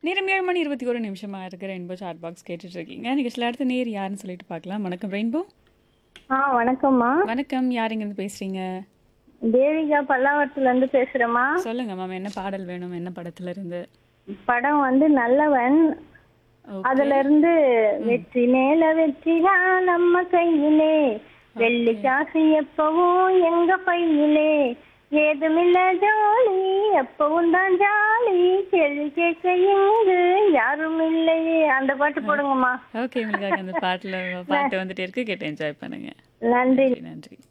நேரம் ஏழு மணி இருபத்தி ஒரு நிமிஷமா இருக்கிற ரெயின்போ சாட் பாக்ஸ் கேட்டுட்டு இருக்கீங்க நிகழ்ச்சியில் அடுத்த நேர் யாருன்னு சொல்லிட்டு பார்க்கலாம் வணக்கம் ரெயின்போ ஆ வணக்கம்மா வணக்கம் யார் இருந்து பேசுறீங்க தேவிகா பல்லாவரத்துல இருந்து பேசுறேம்மா சொல்லுங்க மேம் என்ன பாடல் வேணும் என்ன படத்துல இருந்து படம் வந்து நல்லவன் Okay. அதுல இருந்து வெற்றி மேல வெற்றிதான் நம்ம கையிலே வெள்ளி காசு எப்பவும் எங்க பையிலே ஏதுமில்ல ஜாலி எப்பவும் தான் ஜாலி கேள்வி கேட்க இங்கு யாரும் இல்லையே அந்த பாட்டு போடுங்கம்மா ஓகே உங்களுக்காக அந்த பாட்டுல பாட்டு வந்துட்டே இருக்கு கேட்டு என்ஜாய் பண்ணுங்க நன்றி நன்றி